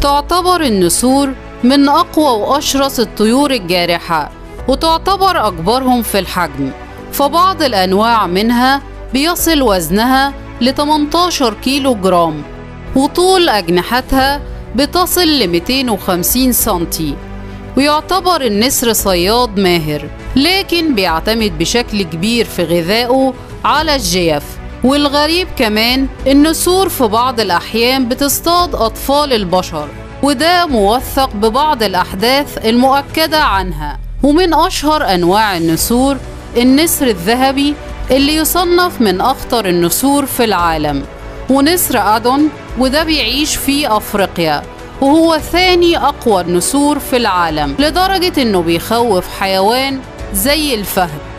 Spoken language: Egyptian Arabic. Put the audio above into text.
تعتبر النسور من أقوى وأشرس الطيور الجارحة وتعتبر أكبرهم في الحجم فبعض الأنواع منها بيصل وزنها ل 18 كيلو جرام وطول أجنحتها بتصل ل 250 سنتي ويعتبر النسر صياد ماهر لكن بيعتمد بشكل كبير في غذائه على الجيف والغريب كمان النسور في بعض الأحيان بتصطاد أطفال البشر وده موثق ببعض الأحداث المؤكدة عنها ومن أشهر أنواع النسور النسر الذهبي اللي يصنف من أخطر النسور في العالم ونسر أدون وده بيعيش في أفريقيا وهو ثاني أقوى النسور في العالم لدرجة إنه بيخوف حيوان زي الفهد